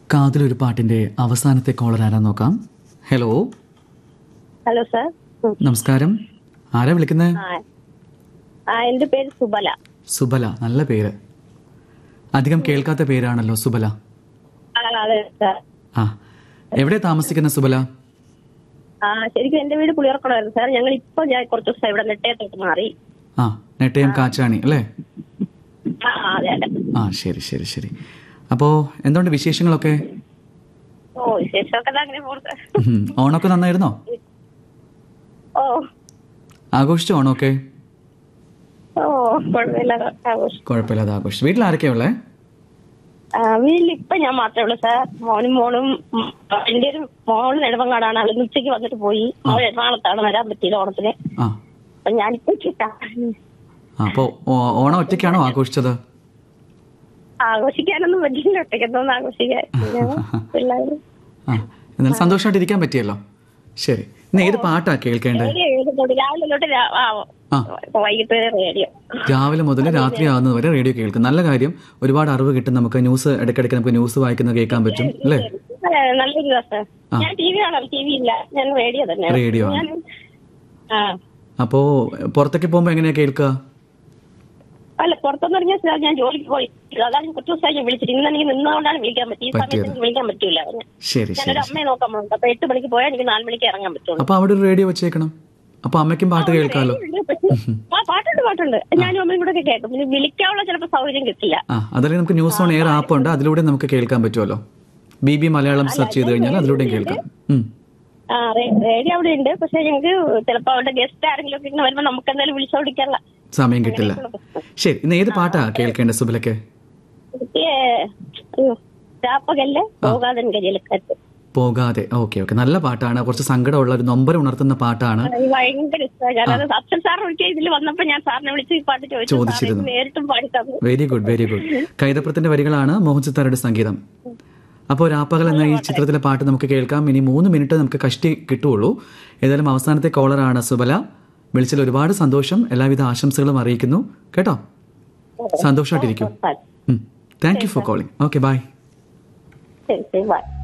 കാതിലൊരു പാട്ടിന്റെ അവസാനത്തെ കോളർ ആരാ നോക്കാം ഹലോ ഹലോ സാർ ഉം. നമസ്കാരം ആരാ വിളിക്കുന്നത് ആ ആ എന്റെ പേര് സുബല സുബല നല്ല പേര് അധികം കേൾക്കാത്ത പേരാണല്ലോ സുബല ആ അതെ സാർ ആ എവിടെ താമസിക്കുന്ന സുബല ആ ശരിക്കും എന്റെ വീട് പുളിയർക്കണമായിരുന്നു സാർ ഞങ്ങൾ ഇപ്പൊ ഞാൻ കുറച്ച് ദിവസം ഇവിടെ നെട്ടയത്തോട്ട് മാറി ആ നെട്ടയം കാച്ചാണി അല്ലേ ആ ആ, അതെ അതെ ആ ശരി ശരി ശരി അപ്പോൾ എന്തുകൊണ്ട് വിശേഷങ്ങളൊക്കെ ഓ വിശേഷമൊക്കെ ദാ അങ്ങനെ പോകുന്നു സാർ ഉം, ഓണമൊക്കെ നന്നായിരുന്നോ ഓ ആഘോഷിച്ചോ ഓണമൊക്കെ ഓ കുഴപ്പമില്ല ആഘോഷം കുഴപ്പമില്ലാതെ ആഘോഷിച്ചു വീട്ടിൽ ആരൊക്കെയാ ഉള്ളേ ആ, വീട്ടിൽ ഇപ്പൊ ഞാൻ മാത്രമേ ഉള്ളൂ സാർ മോനും മോളും ഉം, എന്റെ ഒരു മോള് നെടുമങ്ങാടാണ് അവൾ ഇന്ന് ഉച്ചയ്ക്ക് വന്നിട്ട് പോയി മോൾ എറണാകുളത്താണ് വരാൻ പറ്റിയില്ല ഓണത്തിന് ആ അപ്പൊ ഞാനിപ്പോ കിട്ടാ ആ, അപ്പോൾ ഓ- ഓണം ഒറ്റയ്ക്കാണോ ആഘോഷിച്ചത് ആഘോഷിക്കാനൊന്നും പറ്റില്ല ഒറ്റയ്ക്കൊന്നും ആഘോഷിക്കാൻ പിന്നെ പിള്ളേര് ആ എന്നാലും സന്തോഷമായിട്ട് ഇരിക്കാൻ പറ്റിയല്ലോ ശരി ഇന്ന് ഏത് പാട്ടാ കേൾക്കേണ്ടത് റേഡിയോ കേൾക്കുന്നുണ്ട് രാവിലെ തൊട്ട് രാ- ആ, ആ വൈകിട്ട് വരെ റേഡിയോ രാവിലെ മുതൽ രാത്രി ആകുന്നത് വരെ റേഡിയോ കേൾക്കും നല്ല കാര്യം ഒരുപാട് അറിവ് കിട്ടും നമുക്ക് ന്യൂസ് ഇടയ്ക്കിടയ്ക്ക് നമുക്ക് ന്യൂസ് വായിക്കുന്നത് കേൾക്കാൻ പറ്റും അല്ലേ അതെ, നല്ലൊരു ദിവസം ഞാൻ ടി വി കാണാം ടി വി ഇല്ല ഞാൻ റേഡിയോ തന്നെ റേഡിയോ ആണ് ഞാൻ ആ അപ്പോൾ പുറത്തേക്ക് പോകുമ്പോൾ എങ്ങനെയാ കേൾക്കുക അല്ല പുറത്തെന്ന് പറഞ്ഞാൽ സാർ ഞാൻ ജോലിക്ക് പോയി അതാണ് കുറച്ച് ദിവസമായി ഞാൻ വിളിച്ചിട്ട് ഇന്ന് എനിക്ക് നിന്നുകൊണ്ടാണ് വിളിക്കാൻ പറ്റി ഈ സമയത്ത് എനിക്ക് വിളിക്കാൻ പറ്റൂല ശരി ശരി ഞാനൊരു അമ്മയെ നോക്കാൻ പോകുന്നുണ്ട് അപ്പൊ എട്ട് മണിക്ക് പോയാൽ എനിക്ക് നാല് മണിക്ക് ഇറങ്ങാൻ പറ്റുള്ളൂ അപ്പോൾ അവിടെ ഒരു റേഡിയോ വെച്ചേക്കണം അപ്പോൾ അമ്മയ്ക്കും പാട്ട് കേൾക്കാമല്ലോ പക്ഷേ- ആ പാട്ടുണ്ട് പാട്ടുണ്ട് ഞാനും അമ്മയും കൂടെ ഒക്കെ കേൾക്കും പിന്നെ വിളിക്കാനുള്ള ചിലപ്പോൾ സൗകര്യം കിട്ടില്ല ആ അതല്ലെങ്കിൽ നമുക്ക് ന്യൂസ് ഓൺ എയർ ആപ്പ് ഉണ്ട് അതിലൂടെ നമുക്ക് കേൾക്കാൻ പറ്റുമല്ലോ ബി ബി മലയാളം സെർച്ച് ചെയ്ത് കഴിഞ്ഞാൽ അതിലൂടെയും കേൾക്കാം ഉം. ആ റേ- റേഡിയോ അവിടെ ഉണ്ട് പക്ഷെ ഞങ്ങൾക്ക് ചിലപ്പോ അവിടെ ഗസ്റ്റ് ആരെങ്കിലും ഒക്കെ ഇങ്ങനെ വരുമ്പോ നമുക്ക് എന്തായാലും വിളിച്ചോടിക്കാനുള്ള സമയം കിട്ടില്ല ശരി ഇന്ന് ഏത് പാട്ടാ കേൾക്കേണ്ടത് സുബിലക്ക് എനിക്ക് അയ്യോ രാപ്പകല്ലേ പോകാതെ ഗജലക്കാറ്റ് പോകാതെ ഓക്കെ ഓക്കെ നല്ല പാട്ടാണ് കുറച്ച് സങ്കടമുള്ള ഒരു നൊമ്പരം ഉണർത്തുന്ന പാട്ടാണ് അത് ഭയങ്കര ഇഷ്ടമാണ് ഞാനത് അച്ഛൻ സാർ ഒരിക്കൽ ഇതിൽ വന്നപ്പോ ഞാൻ സാറിനെ വിളിച്ച് ഈ പാട്ട് ചോദിച്ചു സാറ് ചോദിച്ചിരുന്നു. ഇത് നേരിട്ടും പാടി തന്നു വെരി ഗുഡ് വെരി ഗുഡ് കൈതപ്രത്തിന്റെ വരികളാണ് മോഹൻ സിത്താരയുടെ സംഗീതം അപ്പോൾ രാപ്പകൽ എന്ന ഈ ചിത്രത്തിലെ പാട്ട് നമുക്ക് കേൾക്കാം ഇനി മൂന്ന് മിനിറ്റ് നമുക്ക് കഷ്ടി കിട്ടുള്ളൂ ഏതായാലും അവസാനത്തെ കോളറാണ് സുബല വിളിച്ചതിൽ ഒരുപാട് സന്തോഷം എല്ലാവിധ ആശംസകളും അറിയിക്കുന്നു കേട്ടോ സന്തോഷമായിട്ടിരിക്കും thank you for calling okay bye ശരി ശരി ബൈ